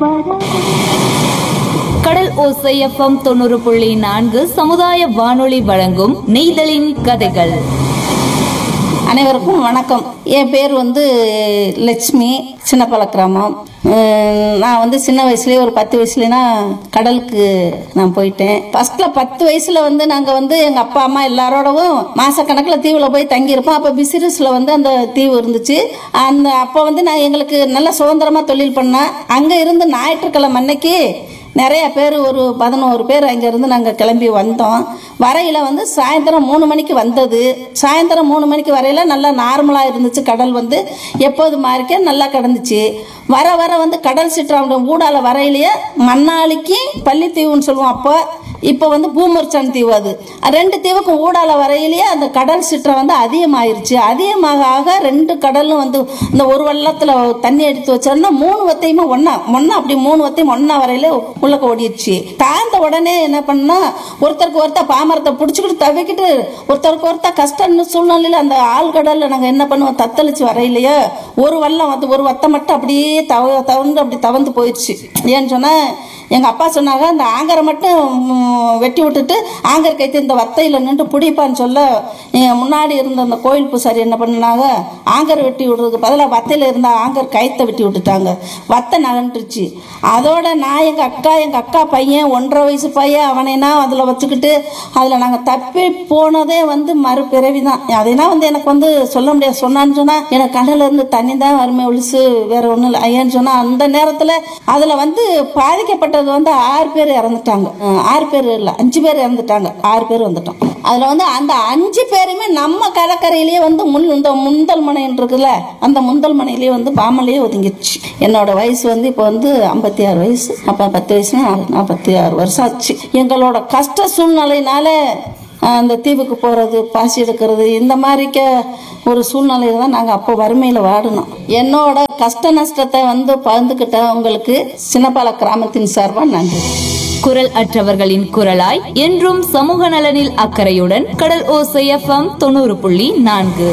கடல் ஓசை எஃப்எம் தொண்ணூறு புள்ளி நான்கு சமுதாய வானொலி வழங்கும் நெய்தலின் கதைகள் அனைவருக்கும் வணக்கம் என் பேர் வந்து லட்சுமி சின்னப்பல கிராமம் உம், நான் வந்து சின்ன வயசுலேயே ஒரு பத்து வயசுலேனா கடலுக்கு நான் போயிட்டேன் ஃபர்ஸ்ட்ல பத்து வயசுல வந்து நாங்கள் வந்து எங்கள் அப்பா அம்மா எல்லாரோடவும் மாசக்கணக்கில் தீவில் போய் தங்கியிருப்போம் அப்போ பிசினஸில் வந்து அந்த தீவு இருந்துச்சு அந்த அப்போ வந்து நான் எங்களுக்கு நல்ல சுதந்திரமாக தொழில் பண்ணேன் அங்கே இருந்து ஞாயிற்றுக்கிழமை அன்னைக்கு நிறைய பேர் ஒரு பதினோரு பேர் அங்கேருந்து நாங்கள் கிளம்பி வந்தோம் வரையில் வந்து சாயந்தரம் மூணு மணிக்கு வந்தது சாயந்தரம் மூணு மணிக்கு வரையில் நல்லா நார்மலாக இருந்துச்சு கடல் வந்து எப்போது மாதிரிக்கே நல்லா கிடந்துச்சு வர வர வந்து கடல் சிற்றாவுடைய ஊடால வரையிலேயே மண்ணாளிக்கு பள்ளித்தீவுன்னு சொல்லுவோம் அப்போ இப்போ வந்து பூமர்ச்சான் தீவு அது ரெண்டு தீவுக்கும் ஊடால வரையிலேயே அந்த கடல் சிற்றம் வந்து அதிகமாயிருச்சு அதிகமாக ஆக ரெண்டு கடலும் வந்து இந்த ஒரு வெள்ளத்தில் தண்ணி எடுத்து வச்சோம்னா மூணு வத்தையுமே ஒன்றா ஒன்றா அப்படி மூணு வத்தையும் ஒன்றா வரையில உள்ளக்க ஓடிடுச்சு தாழ்ந்த உடனே என்ன பண்ணா ஒருத்தருக்கு ஒருத்தர் பாமரத்தை பிடிச்சிக்கிட்டு தவிக்கிட்டு ஒருத்தருக்கு ஒருத்தர் கஷ்டம்னு சூழ்நிலையில் அந்த ஆழ்கடலில் நாங்கள் என்ன பண்ணுவோம் தத்தளிச்சு வரையிலையே ஒரு வல்லம் வந்து ஒரு வத்தை மட்டும் அப்படியே தவ தவந்து அப்படி தவந்து போயிடுச்சு ஏன்னு சொன்னால் எங்கள் அப்பா சொன்னாங்க அந்த ஆங்கரை மட்டும் ம், வெட்டி விட்டுட்டு ஆங்கர் கைத்து இந்த வத்தையில் நின்று பிடிப்பான்னு சொல்ல என் முன்னாடி இருந்த அந்த கோயில் பூசாரி என்ன பண்ணாங்க ஆங்கர் வெட்டி விடுறதுக்கு பதிலாக வத்தையில் இருந்த ஆங்கர் கயத்தை வெட்டி விட்டுட்டாங்க வத்தை நகன்றுச்சு அதோட நான் எங்கள் அக்கா எங்கள் அக்கா பையன் ஒன்றரை வயசு பையன் அவனைனா அதில் வச்சுக்கிட்டு அதில் நாங்கள் தப்பி போனதே வந்து மறுபிறவி தான் அதைனா வந்து எனக்கு வந்து சொல்ல முடியாது சொன்னான்னு சொன்னால் எனக்கு கண்ணில் இருந்து தண்ணி தான் வறுமை ஒழிச்சு வேற ஒன்றும் இல்லை ஐயான்னு சொன்னால் அந்த நேரத்தில் அதில் வந்து பாதிக்கப்பட்டது வந்து ஆறு பேர் இறந்துட்டாங்க அஹ் ஆறு பேர் இல்லை அஞ்சு பேர் இறந்துட்டாங்க ஆறு பேர் வந்துட்டோம் அதில் வந்து அந்த அஞ்சு பேருமே நம்ம கடற்கரையிலேயே வந்து முன் இந்த முந்தல் மனைன்னு இருக்குல்ல அந்த முந்தல் மனையிலேயே வந்து பாமலையே ஒதுங்கிடுச்சு என்னோட வயசு வந்து இப்போ வந்து ஐம்பத்தி ஆறு வயசு அப்போ பத்து வயசுனா நாற்பத்தி ஆறு வருஷம் ஆச்சு எங்களோட கஷ்ட சூழ்நிலையினால அஹ், அந்த தீவுக்கு போகிறது பாசி எடுக்கிறது இந்த மாதிரிக்க ஒரு சூழ்நிலையில தான் நாங்கள் அப்போ வறுமையில் வாடினோம் என்னோட கஷ்ட நஷ்டத்தை வந்து பகிர்ந்துக்கிட்ட உங்களுக்கு சின்னப்பால கிராமத்தின் சார்பாக நன்றி குரல் அற்றவர்களின் குரலாய் என்றும் சமூக நலனில் அக்கறையுடன் கடல் ஓசை எஃப்எம் தொண்ணூறு புள்ளி நான்கு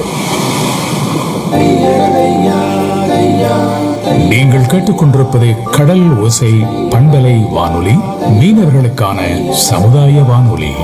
நீங்கள் கேட்டுக்கொண்டிருப்பது கடல் ஓசை பண்பலை வானொலி மீனவர்களுக்கான சமுதாய வானொலி